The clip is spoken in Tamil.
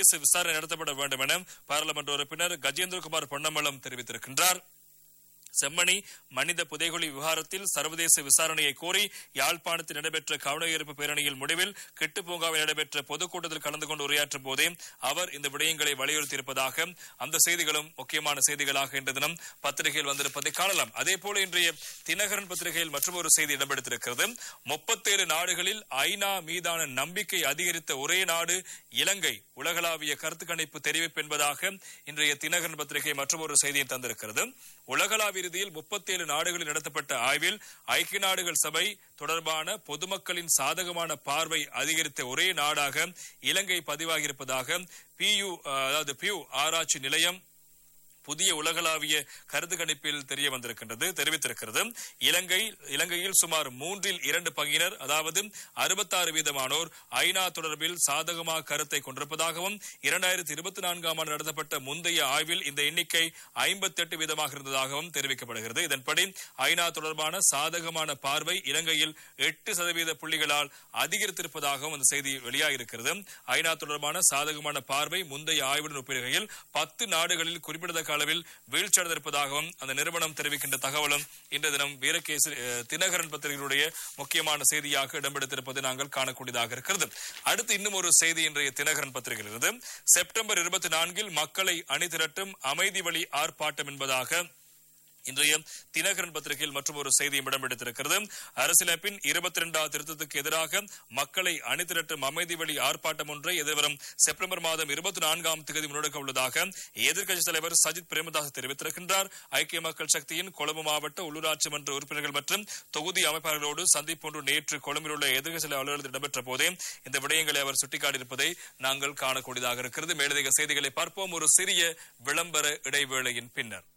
சர்வதேச விசாரணை நடத்தப்பட வேண்டும் என பாராளுமன்ற உறுப்பினர் கஜேந்திரகுமார் பொன்னம்பலம் தெரிவித்திருக்கின்றார் செம்மணி மனித புதைகுழி விவகாரத்தில் சர்வதேச விசாரணையை கோரி யாழ்ப்பாணத்தில் நடைபெற்ற கவனஈர்ப்பு பேரணியில் முடிவில் கிட்டு பூங்காவில் நடைபெற்ற பொதுக்கூட்டத்தில் கலந்து கொண்டு உரையாற்றும் போதே அவர் இந்த விடயங்களை வலியுறுத்தியிருப்பதாக அந்த செய்திகளும் முக்கியமான செய்திகளாக இன்று தினம் பத்திரிகையில் வந்திருப்பதை காணலாம் அதே போல இன்றைய தினகரன் பத்திரிகையில் மற்றொரு செய்தி இடம்பெடுத்திருக்கிறது முப்பத்தேழு நாடுகளில் ஐநா மீதான நம்பிக்கை அதிகரித்த ஒரே நாடு இலங்கை உலகளாவிய கருத்து கணிப்பு தெரிவிப்பு என்பதாக இன்றைய தினகரன் பத்திரிகை மற்றொரு செய்தியை தந்திருக்கிறது உலகளாவிய இறுதியில் முப்பத்தேழு நாடுகளில் நடத்தப்பட்ட ஆய்வில் ஐக்கிய நாடுகள் சபை தொடர்பான பொதுமக்களின் சாதகமான பார்வை அதிகரித்த ஒரே நாடாக இலங்கை பதிவாகியிருப்பதாக பியு அதாவது பியூ ஆராய்ச்சி நிலையம் புதிய உலகளாவிய கருத்து கணிப்பில் தெரிய வந்திருக்கின்றது தெரிவித்திருக்கிறது இலங்கை இலங்கையில் சுமார் மூன்றில் இரண்டு பங்கினர் அதாவது அறுபத்தாறு வீதமானோர் ஐநா தொடர்பில் சாதகமாக கருத்தை கொண்டிருப்பதாகவும் இரண்டாயிரத்தி இருபத்தி நான்காம் ஆண்டு நடத்தப்பட்ட முந்தைய ஆய்வில் இந்த எண்ணிக்கை ஐம்பத்தி எட்டு வீதமாக இருந்ததாகவும் தெரிவிக்கப்படுகிறது இதன்படி ஐநா தொடர்பான சாதகமான பார்வை இலங்கையில் எட்டு சதவீத புள்ளிகளால் அதிகரித்திருப்பதாகவும் அந்த செய்தி வெளியாகியிருக்கிறது ஐநா தொடர்பான சாதகமான பார்வை முந்தைய ஆய்வுடன் ஒப்பிடுகையில் பத்து நாடுகளில் குறிப்பிடத்தக்க அளவில் வீழ்ச்சியடைந்திருப்பதாகவும் அந்த நிறுவனம் தெரிவிக்கின்ற தகவலும் இன்று தினம் வீரகேசரி அஹ், தினகரன் பத்திரிகையுடைய முக்கியமான செய்தியாக இடம்பெடுத்திருப்பதை நாங்கள் காணக்கூடியதாக இருக்கிறது அடுத்து இன்னும் ஒரு செய்தி இன்றைய தினகரன் பத்திரிகையிலிருந்து செப்டம்பர் இருபத்தி நான்கில் மக்களை அணிதிரட்டும் அமைதி வழி ஆர்ப்பாட்டம் என்பதாக இன்றைய தினகரன் பத்திரிகையில் மற்றும் ஒரு செய்தியும் இடம்பெடுத்திருக்கிறது அரசியலமைப்பின் இருபத்தி இரண்டாவது திருத்தத்துக்கு எதிராக மக்களை அணிதிரட்டும் அமைதி வழி ஆர்ப்பாட்டம் ஒன்றை எதிர்வரும் செப்டம்பர் மாதம் இருபத்தி நான்காம் தேதி முன்னெடுக்க உள்ளதாக எதிர்க்கட்சித் தலைவர் சஜித் பிரேமதாஸ் தெரிவித்திருக்கின்றார் ஐக்கிய மக்கள் சக்தியின் கொழும்பு மாவட்ட உள்ளூராட்சி மன்ற உறுப்பினர்கள் மற்றும் தொகுதி அமைப்பாளர்களோடு சந்திப்பு ஒன்று நேற்று கொழும்பில் உள்ள எதிர்க்கட்சி அலுவலகத்தில் இடம்பெற்ற போதே இந்த விடயங்களை அவர் சுட்டிக்காட்டியிருப்பதை நாங்கள் காணக்கூடியதாக இருக்கிறது மேலதிக செய்திகளை பார்ப்போம் ஒரு சிறிய விளம்பர இடைவேளையின் பின்னர்